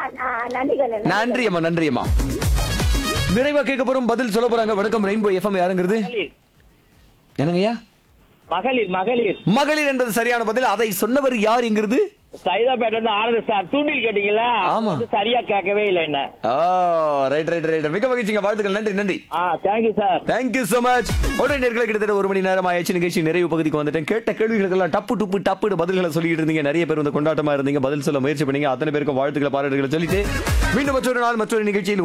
ஆ, நன்றி கண்ணு நன்றி அம்மா நன்றி அம்மா நிறைவா கேட்க போறோம் பதில் சொல்ல போறாங்க வணக்கம் ரெயின்போ எஃப்எம் யாருங்கிறது மகளிர் என்னங்கய்யா மகளிர் மகளிர் மகளிர் என்பது சரியான பதில் அதை சொன்னவர் யாருங்கிறது சைதாப்பேட்டை வந்து ஆனது சார் தூண்டில் கேட்டீங்களா ஆமா. அது சரியா கேட்கவே இல்லை என்ன ஆ ரைட் ரைட் ரைட் மிக மகிழ்ச்சிங்க வாழ்த்துக்கள் நன்றி நன்றி ஆ thank you sir thank you so much உடனே நேர்களை கிட்டத்தட்ட ஒரு மணி நேரம் ஆயிடுச்சு நிகழ்ச்சி நிறைவு பகுதிக்கு வந்துட்டேன் கேட்ட கேள்விகளுக்கெல்லாம் டப்பு டுப்பு டப்புன்னு பதில்களை சொல்லிட்டு இருந்தீங்க நிறைய பேர் வந்து கொண்டாட்டமா இருந்தீங்க பதில் சொல்ல முயற்சி பண்ணீங்க அத்தனை பேருக்கும் வாழ்த்துக்களை பாராட்டுகளை சொல்லிட்டு மீண்டும் மற்றொரு நாள் மற்றொரு நிகழ்ச்சியில்